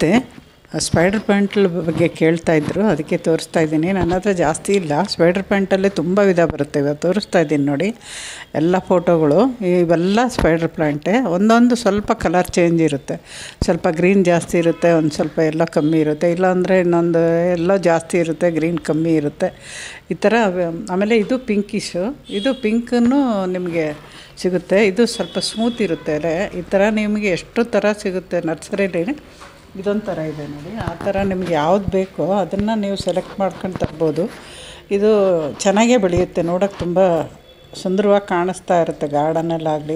ನಮಸ್ತೆ ಸ್ಪೈಡರ್ ಪ್ಯಾಂಟ್ಲ್ ಬಗ್ಗೆ ಕೇಳ್ತಾ ಇದ್ರು ಅದಕ್ಕೆ ತೋರಿಸ್ತಾ ಇದ್ದೀನಿ ನನ್ನ ಹತ್ರ ಜಾಸ್ತಿ ಇಲ್ಲ ಸ್ಪೈಡರ್ ಪ್ಯಾಂಟಲ್ಲೇ ತುಂಬ ವಿಧ ಬರುತ್ತೆ ಇವಾಗ ತೋರಿಸ್ತಾ ಇದ್ದೀನಿ ನೋಡಿ ಎಲ್ಲ ಫೋಟೋಗಳು ಇವೆಲ್ಲ ಸ್ಪೈಡರ್ ಪ್ಲಾಂಟೇ ಒಂದೊಂದು ಸ್ವಲ್ಪ ಕಲರ್ ಚೇಂಜ್ ಇರುತ್ತೆ ಸ್ವಲ್ಪ ಗ್ರೀನ್ ಜಾಸ್ತಿ ಇರುತ್ತೆ ಒಂದು ಸ್ವಲ್ಪ ಎಲ್ಲ ಕಮ್ಮಿ ಇರುತ್ತೆ ಇಲ್ಲಾಂದರೆ ಇನ್ನೊಂದು ಎಲ್ಲೋ ಜಾಸ್ತಿ ಇರುತ್ತೆ ಗ್ರೀನ್ ಕಮ್ಮಿ ಇರುತ್ತೆ ಈ ಥರ ಆಮೇಲೆ ಇದು ಪಿಂಕಿಶು ಇದು ಪಿಂಕನ್ನು ನಿಮಗೆ ಸಿಗುತ್ತೆ ಇದು ಸ್ವಲ್ಪ ಸ್ಮೂತ್ ಇರುತ್ತೆ ಎಲೆ ಈ ಥರ ನಿಮಗೆ ಎಷ್ಟು ಥರ ಸಿಗುತ್ತೆ ನರ್ಸರಿಲಿ ಇದೊಂದು ಥರ ಇದೆ ನೋಡಿ ಆ ಥರ ನಿಮ್ಗೆ ಯಾವ್ದು ಬೇಕೋ ಅದನ್ನು ನೀವು ಸೆಲೆಕ್ಟ್ ಮಾಡ್ಕೊಂಡು ತರ್ಬೋದು ಇದು ಚೆನ್ನಾಗೇ ಬೆಳೆಯುತ್ತೆ ನೋಡೋಕ್ಕೆ ತುಂಬ ಸುಂದರವಾಗಿ ಕಾಣಿಸ್ತಾ ಇರುತ್ತೆ ಗಾರ್ಡನಲ್ಲಾಗಲಿ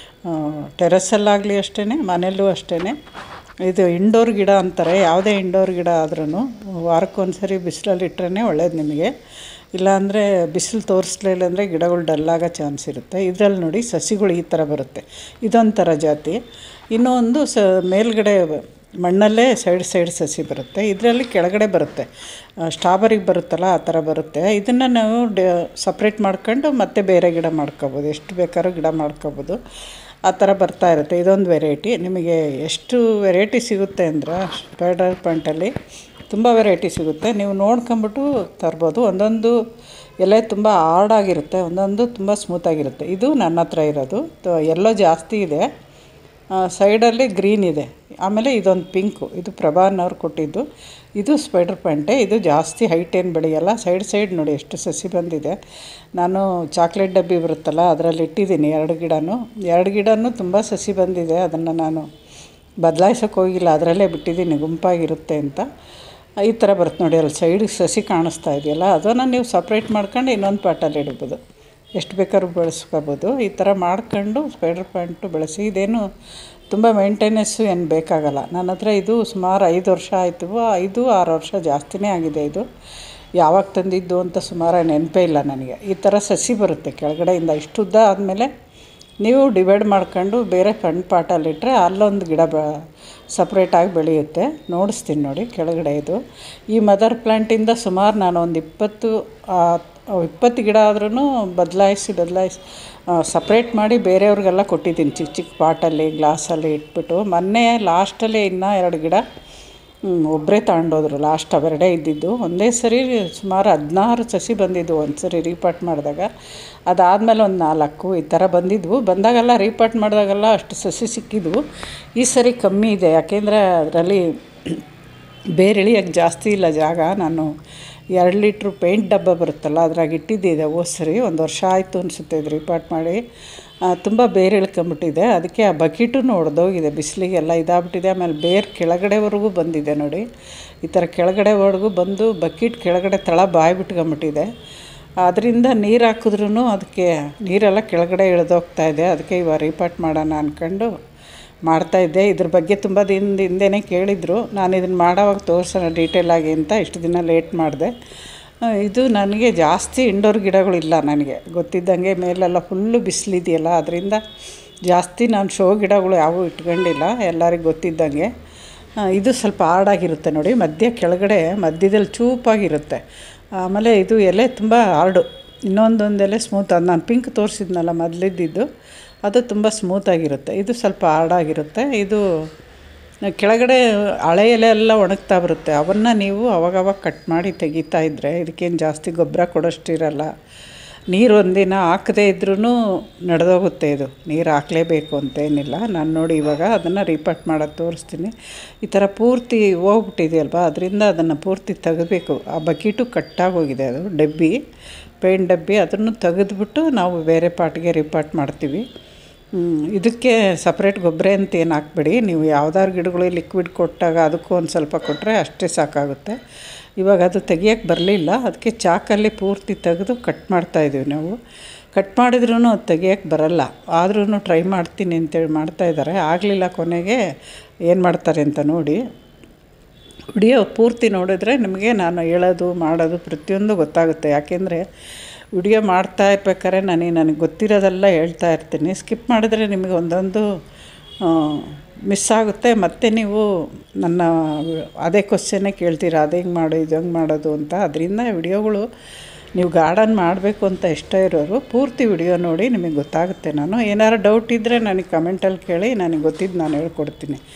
ಟೆರೆಸಲ್ಲಾಗಲಿ ಅಷ್ಟೇ ಮನೆಯಲ್ಲೂ ಅಷ್ಟೇ ಇದು ಇಂಡೋರ್ ಗಿಡ ಅಂತಾರೆ ಯಾವುದೇ ಇಂಡೋರ್ ಗಿಡ ಆದ್ರೂ ವಾರಕ್ಕೊಂದ್ಸರಿ ಬಿಸಿಲಲ್ಲಿ ಇಟ್ಟರೆ ಒಳ್ಳೇದು ನಿಮಗೆ ಇಲ್ಲಾಂದರೆ ಬಿಸಿಲು ತೋರಿಸ್ಲಿಲ್ಲ ಅಂದರೆ ಗಿಡಗಳು ಡಲ್ಲಾಗೋ ಚಾನ್ಸ್ ಇರುತ್ತೆ ಇದರಲ್ಲಿ ನೋಡಿ ಸಸಿಗಳು ಈ ಥರ ಬರುತ್ತೆ ಇದೊಂಥರ ಜಾತಿ ಇನ್ನೂ ಒಂದು ಸ ಮೇಲ್ಗಡೆ ಮಣ್ಣಲ್ಲೇ ಸೈಡ್ ಸೈಡ್ ಸಸಿ ಬರುತ್ತೆ ಇದರಲ್ಲಿ ಕೆಳಗಡೆ ಬರುತ್ತೆ ಸ್ಟ್ರಾಬರಿಗೆ ಬರುತ್ತಲ್ಲ ಆ ಥರ ಬರುತ್ತೆ ಇದನ್ನು ನಾವು ಡ ಸಪ್ರೇಟ್ ಮಾಡ್ಕೊಂಡು ಮತ್ತೆ ಬೇರೆ ಗಿಡ ಮಾಡ್ಕೊಬೋದು ಎಷ್ಟು ಬೇಕಾದ್ರೂ ಗಿಡ ಮಾಡ್ಕೊಬೋದು ಆ ಥರ ಬರ್ತಾ ಇರುತ್ತೆ ಇದೊಂದು ವೆರೈಟಿ ನಿಮಗೆ ಎಷ್ಟು ವೆರೈಟಿ ಸಿಗುತ್ತೆ ಅಂದ್ರೆ ಸ್ಪೈಡರ್ ಪ್ಯಾಂಟಲ್ಲಿ ತುಂಬ ವೆರೈಟಿ ಸಿಗುತ್ತೆ ನೀವು ನೋಡ್ಕೊಂಬಿಟ್ಟು ತರ್ಬೋದು ಒಂದೊಂದು ಎಲೆ ತುಂಬ ಹಾರ್ಡಾಗಿರುತ್ತೆ ಒಂದೊಂದು ತುಂಬ ಸ್ಮೂತಾಗಿರುತ್ತೆ ಇದು ನನ್ನ ಹತ್ರ ಇರೋದು ಎಲ್ಲೋ ಜಾಸ್ತಿ ಇದೆ ಸೈಡಲ್ಲಿ ಗ್ರೀನ್ ಇದೆ ಆಮೇಲೆ ಇದೊಂದು ಪಿಂಕು ಇದು ಪ್ರಭಾನವ್ರು ಕೊಟ್ಟಿದ್ದು ಇದು ಸ್ಪೈಡರ್ ಪ್ಯಾಂಟೆ ಇದು ಜಾಸ್ತಿ ಹೈಟ್ ಏನು ಬೆಳೆಯಲ್ಲ ಸೈಡ್ ಸೈಡ್ ನೋಡಿ ಎಷ್ಟು ಸಸಿ ಬಂದಿದೆ ನಾನು ಚಾಕ್ಲೇಟ್ ಡಬ್ಬಿ ಬರುತ್ತಲ್ಲ ಅದರಲ್ಲಿ ಇಟ್ಟಿದ್ದೀನಿ ಎರಡು ಗಿಡನೂ ಎರಡು ಗಿಡನೂ ತುಂಬ ಸಸಿ ಬಂದಿದೆ ಅದನ್ನು ನಾನು ಬದಲಾಯಿಸೋಕೆ ಹೋಗಿಲ್ಲ ಅದರಲ್ಲೇ ಬಿಟ್ಟಿದ್ದೀನಿ ಗುಂಪಾಗಿರುತ್ತೆ ಅಂತ ಈ ಥರ ಬರುತ್ತೆ ನೋಡಿ ಅಲ್ಲಿ ಸೈಡಿಗೆ ಸಸಿ ಕಾಣಿಸ್ತಾ ಇದೆಯಲ್ಲ ಅದನ್ನು ನೀವು ಸಪ್ರೇಟ್ ಮಾಡ್ಕೊಂಡು ಇನ್ನೊಂದು ಪಾಟಲ್ಲಿ ಇಡ್ಬೋದು ಎಷ್ಟು ಬೇಕಾದ್ರೂ ಬೆಳೆಸ್ಕೋಬೋದು ಈ ಥರ ಮಾಡ್ಕೊಂಡು ಸ್ಪೈಡರ್ ಪ್ಯಾಂಟು ಬೆಳೆಸಿ ಇದೇನು ತುಂಬ ಮೇಂಟೆನೆನ್ಸು ಏನು ಬೇಕಾಗಲ್ಲ ನನ್ನ ಹತ್ರ ಇದು ಸುಮಾರು ಐದು ವರ್ಷ ಆಯಿತು ಐದು ಆರು ವರ್ಷ ಜಾಸ್ತಿನೇ ಆಗಿದೆ ಇದು ಯಾವಾಗ ತಂದಿದ್ದು ಅಂತ ಸುಮಾರು ನೆನಪೇ ಇಲ್ಲ ನನಗೆ ಈ ಥರ ಸಸಿ ಬರುತ್ತೆ ಕೆಳಗಡೆಯಿಂದ ಇಷ್ಟು ಉದ್ದ ಆದಮೇಲೆ ನೀವು ಡಿವೈಡ್ ಮಾಡ್ಕೊಂಡು ಬೇರೆ ಫ್ರಂಟ್ ಪಾಟಲ್ಲಿಟ್ಟರೆ ಅಲ್ಲೊಂದು ಗಿಡ ಬ ಸಪ್ರೇಟಾಗಿ ಬೆಳೆಯುತ್ತೆ ನೋಡಿಸ್ತೀನಿ ನೋಡಿ ಕೆಳಗಡೆ ಇದು ಈ ಮದರ್ ಪ್ಲ್ಯಾಂಟಿಂದ ಸುಮಾರು ನಾನು ಒಂದು ಇಪ್ಪತ್ತು ಇಪ್ಪತ್ತು ಗಿಡ ಆದ್ರೂ ಬದಲಾಯಿಸಿ ಬದಲಾಯಿಸಿ ಸಪ್ರೇಟ್ ಮಾಡಿ ಬೇರೆಯವ್ರಿಗೆಲ್ಲ ಕೊಟ್ಟಿದ್ದೀನಿ ಚಿಕ್ಕ ಚಿಕ್ಕ ಪಾಟಲ್ಲಿ ಗ್ಲಾಸಲ್ಲಿ ಇಟ್ಬಿಟ್ಟು ಮೊನ್ನೆ ಲಾಸ್ಟಲ್ಲಿ ಇನ್ನೂ ಎರಡು ಗಿಡ ಒಬ್ಬರೇ ತಗೊಂಡೋದ್ರು ಲಾಸ್ಟ್ ಅವೆರಡೇ ಇದ್ದಿದ್ದು ಒಂದೇ ಸರಿ ಸುಮಾರು ಹದಿನಾರು ಸಸಿ ಬಂದಿದ್ದು ಒಂದು ಸರಿ ರೀಪಾಟ್ ಮಾಡಿದಾಗ ಅದಾದಮೇಲೆ ಒಂದು ನಾಲ್ಕು ಈ ಥರ ಬಂದಿದ್ವು ಬಂದಾಗೆಲ್ಲ ರೀಪಾಟ್ ಮಾಡಿದಾಗೆಲ್ಲ ಅಷ್ಟು ಸಸಿ ಸಿಕ್ಕಿದ್ವು ಈ ಸರಿ ಕಮ್ಮಿ ಇದೆ ಯಾಕೆಂದರೆ ಅದರಲ್ಲಿ ಬೇರೆ ಇಳಿಯೋಕ್ಕೆ ಜಾಸ್ತಿ ಇಲ್ಲ ಜಾಗ ನಾನು ಎರಡು ಲೀಟ್ರ್ ಪೇಂಟ್ ಡಬ್ಬ ಬರುತ್ತಲ್ಲ ಅದ್ರಾಗ ಇಟ್ಟಿದ್ದಿದೆ ಹೋದ ಸರಿ ಒಂದು ವರ್ಷ ಆಯಿತು ಅನಿಸುತ್ತೆ ಇದು ರೀಪಾಟ್ ಮಾಡಿ ತುಂಬ ಬೇರೆ ಇಳ್ಕೊಂಬಿಟ್ಟಿದೆ ಅದಕ್ಕೆ ಆ ಬಕೀಟೂ ಒಡೆದೋಗಿದೆ ಬಿಸಿಲಿಗೆಲ್ಲ ಇದಾಗ್ಬಿಟ್ಟಿದೆ ಆಮೇಲೆ ಬೇರೆ ಕೆಳಗಡೆವರೆಗೂ ಬಂದಿದೆ ನೋಡಿ ಈ ಥರ ಕೆಳಗಡೆವರೆಗೂ ಬಂದು ಬಕೀಟ್ ಕೆಳಗಡೆ ತಳ ಬಾಯಿ ಬಿಟ್ಕೊಂಬಿಟ್ಟಿದೆ ಅದರಿಂದ ನೀರು ಹಾಕಿದ್ರೂ ಅದಕ್ಕೆ ನೀರೆಲ್ಲ ಕೆಳಗಡೆ ಇಳಿದೋಗ್ತಾ ಇದೆ ಅದಕ್ಕೆ ಇವಾಗ ರೀಪಾಟ್ ಮಾಡೋಣ ಅಂದ್ಕೊಂಡು ಮಾಡ್ತಾಯಿದ್ದೆ ಇದ್ರ ಬಗ್ಗೆ ತುಂಬ ದಿನದ ಹಿಂದೆನೇ ಕೇಳಿದರು ನಾನು ಇದನ್ನು ಮಾಡೋವಾಗ ತೋರಿಸೋಣ ಡೀಟೇಲಾಗಿ ಅಂತ ಇಷ್ಟು ದಿನ ಲೇಟ್ ಮಾಡಿದೆ ಇದು ನನಗೆ ಜಾಸ್ತಿ ಇಂಡೋರ್ ಗಿಡಗಳಿಲ್ಲ ನನಗೆ ಗೊತ್ತಿದ್ದಂಗೆ ಮೇಲೆಲ್ಲ ಫುಲ್ಲು ಬಿಸಿಲಿದೆಯಲ್ಲ ಅದರಿಂದ ಜಾಸ್ತಿ ನಾನು ಶೋ ಗಿಡಗಳು ಯಾವುವು ಇಟ್ಕೊಂಡಿಲ್ಲ ಎಲ್ಲರಿಗೂ ಗೊತ್ತಿದ್ದಂಗೆ ಇದು ಸ್ವಲ್ಪ ಹಾರ್ಡಾಗಿರುತ್ತೆ ನೋಡಿ ಮಧ್ಯ ಕೆಳಗಡೆ ಮಧ್ಯದಲ್ಲಿ ಚೂಪಾಗಿರುತ್ತೆ ಆಮೇಲೆ ಇದು ಎಲೆ ತುಂಬ ಹಾರ್ಡು ಇನ್ನೊಂದೊಂದು ಎಲೆ ಸ್ಮೂತ್ ಅದು ನಾನು ಪಿಂಕ್ ತೋರಿಸಿದ್ನಲ್ಲ ಮೊದಲಿದ್ದಿದ್ದು ಅದು ತುಂಬ ಸ್ಮೂತಾಗಿರುತ್ತೆ ಇದು ಸ್ವಲ್ಪ ಹಾರ್ಡಾಗಿರುತ್ತೆ ಇದು ಕೆಳಗಡೆ ಹಳೆ ಎಲೆ ಎಲ್ಲ ಒಣಗ್ತಾ ಬರುತ್ತೆ ಅವನ್ನು ನೀವು ಅವಾಗವಾಗ ಕಟ್ ಮಾಡಿ ತೆಗಿತಾ ಇದ್ದರೆ ಇದಕ್ಕೇನು ಜಾಸ್ತಿ ಗೊಬ್ಬರ ಕೊಡೋಷ್ಟಿರಲ್ಲ ನೀರು ಒಂದಿನ ಹಾಕದೇ ಇದ್ರೂ ನಡೆದೋಗುತ್ತೆ ಇದು ನೀರು ಹಾಕಲೇಬೇಕು ಅಂತೇನಿಲ್ಲ ನಾನು ನೋಡಿ ಇವಾಗ ಅದನ್ನು ರೀಪಾಟ್ ಮಾಡೋದು ತೋರಿಸ್ತೀನಿ ಈ ಥರ ಪೂರ್ತಿ ಹೋಗ್ಬಿಟ್ಟಿದೆಯಲ್ವ ಅದರಿಂದ ಅದನ್ನು ಪೂರ್ತಿ ತೆಗಬೇಕು ಆ ಬಕೀಟು ಕಟ್ಟಾಗಿ ಹೋಗಿದೆ ಅದು ಡಬ್ಬಿ ಪೇಂಟ್ ಡಬ್ಬಿ ಅದನ್ನು ತೆಗೆದ್ಬಿಟ್ಟು ನಾವು ಬೇರೆ ಪಾಟ್ಗೆ ರೀಪಾಟ್ ಮಾಡ್ತೀವಿ ಇದಕ್ಕೆ ಸಪ್ರೇಟ್ ಗೊಬ್ಬರ ಅಂತ ಏನು ಹಾಕ್ಬೇಡಿ ನೀವು ಯಾವ್ದಾದ್ರು ಗಿಡಗಳು ಲಿಕ್ವಿಡ್ ಕೊಟ್ಟಾಗ ಅದಕ್ಕೂ ಒಂದು ಸ್ವಲ್ಪ ಕೊಟ್ಟರೆ ಅಷ್ಟೇ ಸಾಕಾಗುತ್ತೆ ಇವಾಗ ಅದು ತೆಗಿಯೋಕ್ಕೆ ಬರಲಿಲ್ಲ ಅದಕ್ಕೆ ಚಾಕಲ್ಲಿ ಪೂರ್ತಿ ತೆಗೆದು ಕಟ್ ಮಾಡ್ತಾಯಿದ್ದೀವಿ ನಾವು ಕಟ್ ಮಾಡಿದ್ರೂ ಅದು ತೆಗಿಯೋಕ್ಕೆ ಬರಲ್ಲ ಆದ್ರೂ ಟ್ರೈ ಮಾಡ್ತೀನಿ ಅಂತೇಳಿ ಮಾಡ್ತಾಯಿದ್ದಾರೆ ಆಗಲಿಲ್ಲ ಕೊನೆಗೆ ಏನು ಮಾಡ್ತಾರೆ ಅಂತ ನೋಡಿ ವಿಡಿಯೋ ಪೂರ್ತಿ ನೋಡಿದ್ರೆ ನಿಮಗೆ ನಾನು ಹೇಳೋದು ಮಾಡೋದು ಪ್ರತಿಯೊಂದು ಗೊತ್ತಾಗುತ್ತೆ ಯಾಕೆಂದರೆ ವಿಡಿಯೋ ಮಾಡ್ತಾ ಇರ್ಬೇಕಾದ್ರೆ ನನಗೆ ನನಗೆ ಗೊತ್ತಿರೋದೆಲ್ಲ ಹೇಳ್ತಾ ಇರ್ತೀನಿ ಸ್ಕಿಪ್ ಮಾಡಿದ್ರೆ ನಿಮಗೆ ಒಂದೊಂದು ಮಿಸ್ ಆಗುತ್ತೆ ಮತ್ತು ನೀವು ನನ್ನ ಅದೇ ಕ್ವಶನ್ನೇ ಕೇಳ್ತೀರಾ ಅದು ಹೆಂಗೆ ಮಾಡು ಇದು ಹೆಂಗೆ ಮಾಡೋದು ಅಂತ ಅದರಿಂದ ವಿಡಿಯೋಗಳು ನೀವು ಗಾರ್ಡನ್ ಮಾಡಬೇಕು ಅಂತ ಇಷ್ಟ ಇರೋರು ಪೂರ್ತಿ ವಿಡಿಯೋ ನೋಡಿ ನಿಮಗೆ ಗೊತ್ತಾಗುತ್ತೆ ನಾನು ಏನಾರು ಡೌಟ್ ಇದ್ದರೆ ನನಗೆ ಕಮೆಂಟಲ್ಲಿ ಕೇಳಿ ನನಗೆ ಗೊತ್ತಿದ್ದು ನಾನು ಹೇಳ್ಕೊಡ್ತೀನಿ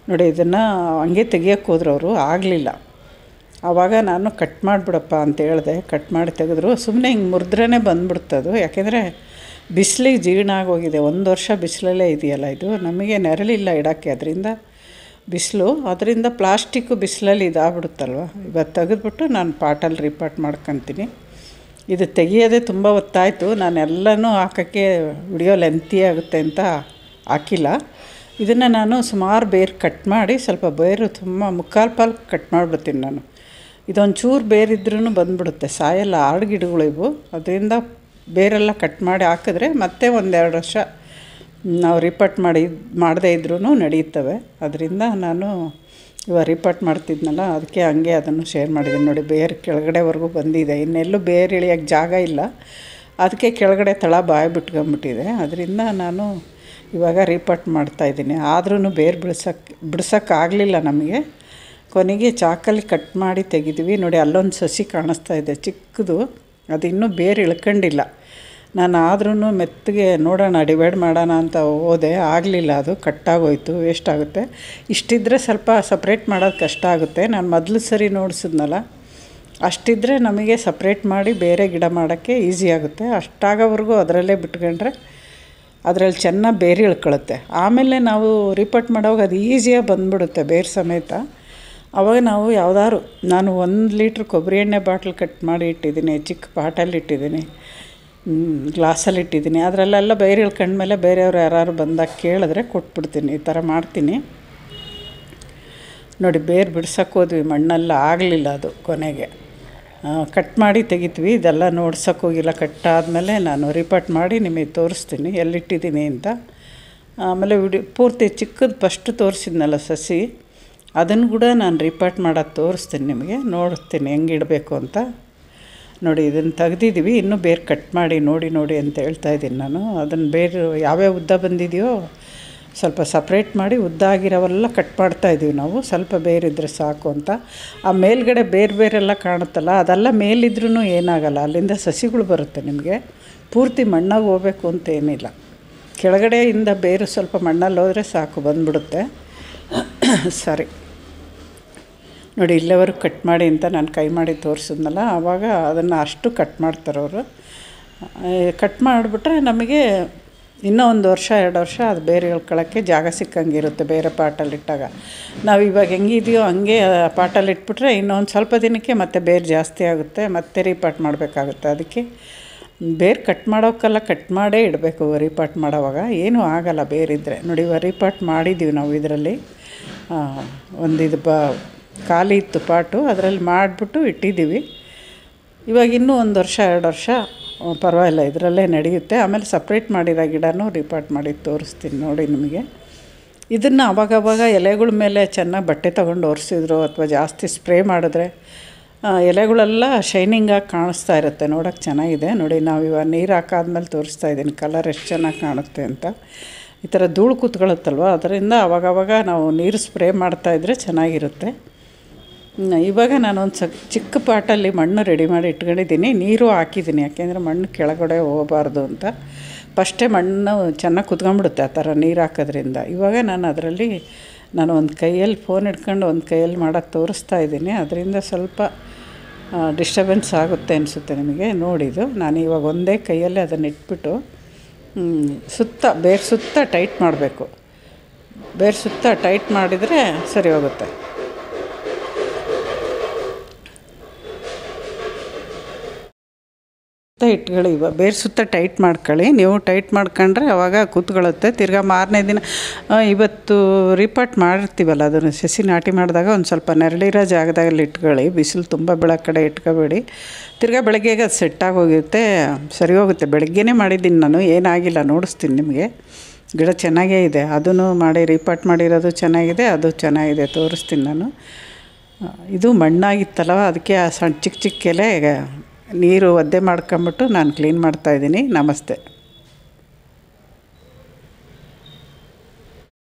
ನೋಡಿ ಇದನ್ನು ಹಂಗೆ ತೆಗಿಯೋಕ್ಕೆ ಹೋದ್ರು ಅವರು ಆಗಲಿಲ್ಲ ಆವಾಗ ನಾನು ಕಟ್ ಮಾಡಿಬಿಡಪ್ಪ ಅಂತ ಹೇಳಿದೆ ಕಟ್ ಮಾಡಿ ತೆಗೆದ್ರು ಸುಮ್ಮನೆ ಹಿಂಗೆ ಮುರಿದ್ರೇ ಬಂದ್ಬಿಡ್ತದು ಯಾಕೆಂದರೆ ಬಿಸಿಲಿಗೆ ಜೀರ್ಣ ಆಗೋಗಿದೆ ಒಂದು ವರ್ಷ ಬಿಸಿಲಲ್ಲೇ ಇದೆಯಲ್ಲ ಇದು ನಮಗೆ ನೆರಳಿಲ್ಲ ಇಡೋಕ್ಕೆ ಅದರಿಂದ ಬಿಸಿಲು ಅದರಿಂದ ಪ್ಲಾಸ್ಟಿಕ್ಕು ಬಿಸಿಲಲ್ಲಿ ಇದಾಗ್ಬಿಡುತ್ತಲ್ವ ಇವತ್ತು ತೆಗೆದ್ಬಿಟ್ಟು ನಾನು ಪಾಟಲ್ಲಿ ರಿಪಾಟ್ ಮಾಡ್ಕೊತೀನಿ ಇದು ತೆಗಿಯೋದೇ ತುಂಬ ಹೊತ್ತಾಯಿತು ನಾನೆಲ್ಲನೂ ಹಾಕೋಕ್ಕೆ ವಿಡಿಯೋ ಲೆಂತಿ ಆಗುತ್ತೆ ಅಂತ ಹಾಕಿಲ್ಲ ಇದನ್ನು ನಾನು ಸುಮಾರು ಬೇರು ಕಟ್ ಮಾಡಿ ಸ್ವಲ್ಪ ಬೇರು ತುಂಬ ಮುಕ್ಕಾಲು ಪಾಲು ಕಟ್ ಮಾಡಿಬಿಡ್ತೀನಿ ನಾನು ಇದೊಂದು ಚೂರು ಬೇರಿದ್ರೂ ಬಂದ್ಬಿಡುತ್ತೆ ಸಾಯಲ್ಲ ಆಡು ಗಿಡಗಳು ಇವು ಅದರಿಂದ ಬೇರೆಲ್ಲ ಕಟ್ ಮಾಡಿ ಹಾಕಿದ್ರೆ ಮತ್ತೆ ಒಂದೆರಡು ವರ್ಷ ನಾವು ರಿಪಟ್ ಮಾಡಿ ಮಾಡದೇ ಇದ್ರೂ ನಡೆಯುತ್ತವೆ ಅದರಿಂದ ನಾನು ಇವಾಗ ರಿಪಟ್ ಮಾಡ್ತಿದ್ನಲ್ಲ ಅದಕ್ಕೆ ಹಂಗೆ ಅದನ್ನು ಶೇರ್ ಮಾಡಿದ್ದೀನಿ ನೋಡಿ ಬೇರೆ ಕೆಳಗಡೆವರೆಗೂ ಬಂದಿದೆ ಇನ್ನೆಲ್ಲೂ ಬೇರೆ ಇಳಿಯೋಕ್ಕೆ ಜಾಗ ಇಲ್ಲ ಅದಕ್ಕೆ ಕೆಳಗಡೆ ತಳ ಬಾಯಿ ಬಿಟ್ಕೊಂಬಿಟ್ಟಿದೆ ಅದರಿಂದ ನಾನು ಇವಾಗ ರಿಪಟ್ ಮಾಡ್ತಾಯಿದ್ದೀನಿ ಆದ್ರೂ ಬೇರೆ ಬಿಡ್ಸೋಕ್ಕೆ ಬಿಡ್ಸೋಕ್ಕಾಗಲಿಲ್ಲ ನಮಗೆ ಕೊನೆಗೆ ಚಾಕಲ್ಲಿ ಕಟ್ ಮಾಡಿ ತೆಗಿದ್ವಿ ನೋಡಿ ಅಲ್ಲೊಂದು ಸಸಿ ಕಾಣಿಸ್ತಾ ಇದೆ ಚಿಕ್ಕದು ಅದು ಇನ್ನೂ ಬೇರೆ ಇಳ್ಕೊಂಡಿಲ್ಲ ನಾನು ಆದ್ರೂ ಮೆತ್ತಗೆ ನೋಡೋಣ ಡಿವೈಡ್ ಮಾಡೋಣ ಅಂತ ಹೋದೆ ಆಗಲಿಲ್ಲ ಅದು ಕಟ್ಟಾಗೋಯ್ತು ವೇಸ್ಟ್ ಆಗುತ್ತೆ ಇಷ್ಟಿದ್ದರೆ ಸ್ವಲ್ಪ ಸಪ್ರೇಟ್ ಮಾಡೋದು ಕಷ್ಟ ಆಗುತ್ತೆ ನಾನು ಮೊದಲು ಸರಿ ನೋಡಿಸಿದ್ನಲ್ಲ ಅಷ್ಟಿದ್ದರೆ ನಮಗೆ ಸಪ್ರೇಟ್ ಮಾಡಿ ಬೇರೆ ಗಿಡ ಮಾಡೋಕ್ಕೆ ಈಸಿ ಆಗುತ್ತೆ ಅಷ್ಟಾಗೋವರೆಗೂ ಅದರಲ್ಲೇ ಬಿಟ್ಕೊಂಡ್ರೆ ಅದರಲ್ಲಿ ಚೆನ್ನಾಗಿ ಬೇರೆ ಇಳ್ಕೊಳುತ್ತೆ ಆಮೇಲೆ ನಾವು ರಿಪೋರ್ಟ್ ಮಾಡೋವಾಗ ಅದು ಈಸಿಯಾಗಿ ಬಂದ್ಬಿಡುತ್ತೆ ಬೇರೆ ಸಮೇತ ಅವಾಗ ನಾವು ಯಾವ್ದಾದ್ರು ನಾನು ಒಂದು ಲೀಟ್ರ್ ಕೊಬ್ಬರಿ ಎಣ್ಣೆ ಬಾಟ್ಲ್ ಕಟ್ ಮಾಡಿ ಇಟ್ಟಿದ್ದೀನಿ ಚಿಕ್ಕ ಪಾಟಲ್ಲಿ ಇಟ್ಟಿದ್ದೀನಿ ಗ್ಲಾಸಲ್ಲಿ ಇಟ್ಟಿದ್ದೀನಿ ಅದರಲ್ಲೆಲ್ಲ ಬೇರೆ ಇಳ್ಕೊಂಡ್ಮೇಲೆ ಬೇರೆಯವ್ರು ಯಾರು ಬಂದಾಗ ಕೇಳಿದ್ರೆ ಕೊಟ್ಬಿಡ್ತೀನಿ ಈ ಥರ ಮಾಡ್ತೀನಿ ನೋಡಿ ಬೇರೆ ಬಿಡ್ಸಕ್ಕೆ ಹೋದ್ವಿ ಮಣ್ಣೆಲ್ಲ ಆಗಲಿಲ್ಲ ಅದು ಕೊನೆಗೆ ಕಟ್ ಮಾಡಿ ತೆಗಿತ್ವಿ ಇದೆಲ್ಲ ನೋಡ್ಸಕ್ಕೆ ಹೋಗಿಲ್ಲ ಕಟ್ಟಾದಮೇಲೆ ನಾನು ರಿಪೋರ್ಟ್ ಮಾಡಿ ನಿಮಗೆ ತೋರಿಸ್ತೀನಿ ಎಲ್ಲಿಟ್ಟಿದ್ದೀನಿ ಅಂತ ಆಮೇಲೆ ವಿಡಿ ಪೂರ್ತಿ ಚಿಕ್ಕದು ಫಸ್ಟ್ ತೋರಿಸಿದ್ನಲ್ಲ ಸಸಿ ಅದನ್ನು ಕೂಡ ನಾನು ರಿಪೋರ್ಟ್ ಮಾಡೋದು ತೋರಿಸ್ತೀನಿ ನಿಮಗೆ ನೋಡ್ತೀನಿ ಹೆಂಗೆ ಇಡಬೇಕು ಅಂತ ನೋಡಿ ಇದನ್ನು ತೆಗ್ದಿದ್ದೀವಿ ಇನ್ನೂ ಬೇರೆ ಕಟ್ ಮಾಡಿ ನೋಡಿ ನೋಡಿ ಅಂತ ಹೇಳ್ತಾ ಇದ್ದೀನಿ ನಾನು ಅದನ್ನು ಬೇರೆ ಯಾವ್ಯಾವ ಉದ್ದ ಬಂದಿದೆಯೋ ಸ್ವಲ್ಪ ಸಪ್ರೇಟ್ ಮಾಡಿ ಉದ್ದ ಆಗಿರೋವೆಲ್ಲ ಕಟ್ ಮಾಡ್ತಾಯಿದ್ದೀವಿ ನಾವು ಸ್ವಲ್ಪ ಬೇರಿದ್ರೆ ಸಾಕು ಅಂತ ಆ ಮೇಲ್ಗಡೆ ಬೇರೆ ಬೇರೆಲ್ಲ ಕಾಣುತ್ತಲ್ಲ ಅದೆಲ್ಲ ಮೇಲಿದ್ರೂ ಏನಾಗಲ್ಲ ಅಲ್ಲಿಂದ ಸಸಿಗಳು ಬರುತ್ತೆ ನಿಮಗೆ ಪೂರ್ತಿ ಮಣ್ಣಾಗಿ ಹೋಗ್ಬೇಕು ಅಂತ ಏನಿಲ್ಲ ಕೆಳಗಡೆಯಿಂದ ಬೇರು ಸ್ವಲ್ಪ ಮಣ್ಣಲ್ಲಿ ಹೋದರೆ ಸಾಕು ಬಂದ್ಬಿಡುತ್ತೆ ಸರಿ ನೋಡಿ ಇಲ್ಲಿವರೆಗೂ ಕಟ್ ಮಾಡಿ ಅಂತ ನಾನು ಕೈ ಮಾಡಿ ತೋರಿಸಿದ್ನಲ್ಲ ಆವಾಗ ಅದನ್ನು ಅಷ್ಟು ಕಟ್ ಮಾಡ್ತಾರೆ ಅವರು ಕಟ್ ಮಾಡಿಬಿಟ್ರೆ ನಮಗೆ ಇನ್ನೂ ಒಂದು ವರ್ಷ ಎರಡು ವರ್ಷ ಅದು ಬೇರೆ ಹೇಳ್ಕೊಳ್ಳೋಕ್ಕೆ ಜಾಗ ಸಿಕ್ಕಂಗಿರುತ್ತೆ ಬೇರೆ ಪಾಟಲ್ಲಿಟ್ಟಾಗ ನಾವು ಇವಾಗ ಹೆಂಗಿದೆಯೋ ಹಂಗೆ ಪಾಟಲ್ಲಿ ಇಟ್ಬಿಟ್ರೆ ಇನ್ನೊಂದು ಸ್ವಲ್ಪ ದಿನಕ್ಕೆ ಮತ್ತೆ ಬೇರೆ ಜಾಸ್ತಿ ಆಗುತ್ತೆ ಮತ್ತೆ ರೀಪಾಟ್ ಮಾಡಬೇಕಾಗುತ್ತೆ ಅದಕ್ಕೆ ಬೇರೆ ಕಟ್ ಮಾಡೋಕ್ಕೆಲ್ಲ ಕಟ್ ಮಾಡೇ ಇಡಬೇಕು ವರಿಪಾಟ್ ಮಾಡೋವಾಗ ಏನೂ ಆಗಲ್ಲ ಬೇರಿದ್ದರೆ ನೋಡಿ ವರಿಪಾಟ್ ಮಾಡಿದ್ದೀವಿ ನಾವು ಇದರಲ್ಲಿ ಒಂದು ಇದು ಬ ಖಾಲಿ ಇತ್ತು ಪಾಟು ಅದರಲ್ಲಿ ಮಾಡಿಬಿಟ್ಟು ಇಟ್ಟಿದ್ದೀವಿ ಇವಾಗ ಇನ್ನೂ ಒಂದು ವರ್ಷ ಎರಡು ವರ್ಷ ಪರವಾಗಿಲ್ಲ ಇದರಲ್ಲೇ ನಡೆಯುತ್ತೆ ಆಮೇಲೆ ಸಪ್ರೇಟ್ ಮಾಡಿರೋ ಗಿಡನೂ ರಿಪಾರ್ಟ್ ಮಾಡಿ ತೋರಿಸ್ತೀನಿ ನೋಡಿ ನಿಮಗೆ ಇದನ್ನು ಅವಾಗವಾಗ ಎಲೆಗಳ ಮೇಲೆ ಚೆನ್ನಾಗಿ ಬಟ್ಟೆ ತೊಗೊಂಡು ಒರೆಸಿದ್ರು ಅಥವಾ ಜಾಸ್ತಿ ಸ್ಪ್ರೇ ಮಾಡಿದ್ರೆ ಎಲೆಗಳೆಲ್ಲ ಶೈನಿಂಗಾಗಿ ಕಾಣಿಸ್ತಾ ಇರುತ್ತೆ ನೋಡೋಕ್ಕೆ ಚೆನ್ನಾಗಿದೆ ನೋಡಿ ನಾವು ಇವಾಗ ನೀರು ಹಾಕಾದ್ಮೇಲೆ ತೋರಿಸ್ತಾ ಇದ್ದೀನಿ ಕಲರ್ ಎಷ್ಟು ಚೆನ್ನಾಗಿ ಕಾಣುತ್ತೆ ಅಂತ ಈ ಥರ ಧೂಳು ಕೂತ್ಕೊಳ್ಳುತ್ತಲ್ವ ಅದರಿಂದ ಅವಾಗವಾಗ ನಾವು ನೀರು ಸ್ಪ್ರೇ ಮಾಡ್ತಾಯಿದ್ರೆ ಚೆನ್ನಾಗಿರುತ್ತೆ ಇವಾಗ ನಾನೊಂದು ಸ ಚಿಕ್ಕ ಪಾಟಲ್ಲಿ ಮಣ್ಣು ರೆಡಿ ಮಾಡಿ ಇಟ್ಕೊಂಡಿದ್ದೀನಿ ನೀರು ಹಾಕಿದ್ದೀನಿ ಯಾಕೆಂದರೆ ಮಣ್ಣು ಕೆಳಗಡೆ ಹೋಗಬಾರ್ದು ಅಂತ ಫಸ್ಟೇ ಮಣ್ಣು ಚೆನ್ನಾಗಿ ಕುತ್ಕೊಂಡ್ಬಿಡುತ್ತೆ ಆ ಥರ ನೀರು ಹಾಕೋದ್ರಿಂದ ಇವಾಗ ನಾನು ಅದರಲ್ಲಿ ನಾನು ಒಂದು ಕೈಯಲ್ಲಿ ಫೋನ್ ಹಿಡ್ಕೊಂಡು ಒಂದು ಕೈಯಲ್ಲಿ ಮಾಡೋಕ್ಕೆ ತೋರಿಸ್ತಾ ಇದ್ದೀನಿ ಅದರಿಂದ ಸ್ವಲ್ಪ ಡಿಸ್ಟರ್ಬೆನ್ಸ್ ಆಗುತ್ತೆ ಅನಿಸುತ್ತೆ ನಿಮಗೆ ನೋಡಿದು ನಾನು ಇವಾಗ ಒಂದೇ ಕೈಯಲ್ಲೇ ಅದನ್ನು ಇಟ್ಬಿಟ್ಟು ಸುತ್ತ ಬೇರೆ ಸುತ್ತ ಟೈಟ್ ಮಾಡಬೇಕು ಬೇರೆ ಸುತ್ತ ಟೈಟ್ ಮಾಡಿದರೆ ಸರಿ ಹೋಗುತ್ತೆ ಸುತ್ತ ಇಟ್ಕೊಳ್ಳಿ ಇವಾಗ ಬೇರೆ ಸುತ್ತ ಟೈಟ್ ಮಾಡ್ಕೊಳ್ಳಿ ನೀವು ಟೈಟ್ ಮಾಡ್ಕೊಂಡ್ರೆ ಅವಾಗ ಕೂತ್ಕೊಳ್ಳುತ್ತೆ ತಿರ್ಗಾ ಮಾರನೇ ದಿನ ಇವತ್ತು ರಿಪಾರ್ಟ್ ಮಾಡಿರ್ತೀವಲ್ಲ ಅದನ್ನು ಸಸಿ ನಾಟಿ ಮಾಡಿದಾಗ ಒಂದು ಸ್ವಲ್ಪ ನೆರಳಿರೋ ಜಾಗದಲ್ಲಿ ಇಟ್ಕೊಳ್ಳಿ ಬಿಸಿಲು ತುಂಬ ಬೆಳಗ್ಗೆ ಕಡೆ ಇಟ್ಕೋಬೇಡಿ ತಿರ್ಗಾ ಬೆಳಗ್ಗೆಗೆ ಅದು ಸೆಟ್ಟಾಗಿ ಹೋಗಿರುತ್ತೆ ಸರಿ ಹೋಗುತ್ತೆ ಬೆಳಗ್ಗೆನೇ ಮಾಡಿದ್ದೀನಿ ನಾನು ಏನಾಗಿಲ್ಲ ನೋಡಿಸ್ತೀನಿ ನಿಮಗೆ ಗಿಡ ಚೆನ್ನಾಗೇ ಇದೆ ಅದನ್ನು ಮಾಡಿ ರಿಪಾರ್ಟ್ ಮಾಡಿರೋದು ಚೆನ್ನಾಗಿದೆ ಅದು ಚೆನ್ನಾಗಿದೆ ತೋರಿಸ್ತೀನಿ ನಾನು ಇದು ಮಣ್ಣಾಗಿತ್ತಲ್ಲ ಅದಕ್ಕೆ ಆ ಸಣ್ಣ ಚಿಕ್ಕ ಚಿಕ್ಕ ಎಲೆ ನೀರು ಒದ್ದೆ ಮಾಡ್ಕೊಂಬಿಟ್ಟು ನಾನು ಕ್ಲೀನ್ ಮಾಡ್ತಾಯಿದ್ದೀನಿ ನಮಸ್ತೆ